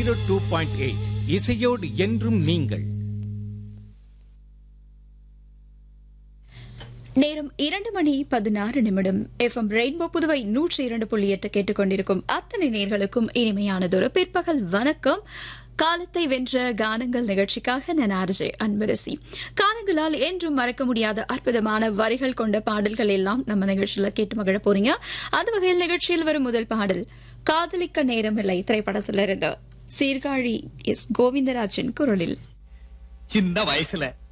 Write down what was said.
zero two point eight இசையோடு என்றும் நீங்கள் நேரம் இரண்டு மணி பதினாறு நிமிடம் எஃப்எம் ரெயின்போ புதுவை நூற்றி இரண்டு புள்ளி எட்டு கேட்டுக்கொண்டிருக்கும் அத்தனை நேர்களுக்கும் இனிமையானதொரு பிற்பகல் வணக்கம் காலத்தை வென்ற கானங்கள் நிகழ்ச்சிக்காக நான் ஆர்ஜே அன்பரசி காலங்களால் என்றும் மறக்க முடியாத அற்புதமான வரிகள் கொண்ட பாடல்கள் எல்லாம் நம்ம நிகழ்ச்சியில கேட்டு மகிழ போறீங்க அந்த வகையில் நிகழ்ச்சியில் வரும் முதல் பாடல் காதலிக்க நேரமில்லை திரைப்படத்திலிருந்து சீர்காழி எஸ் கோவிந்தராஜன் குரலில் சின்ன வயசுல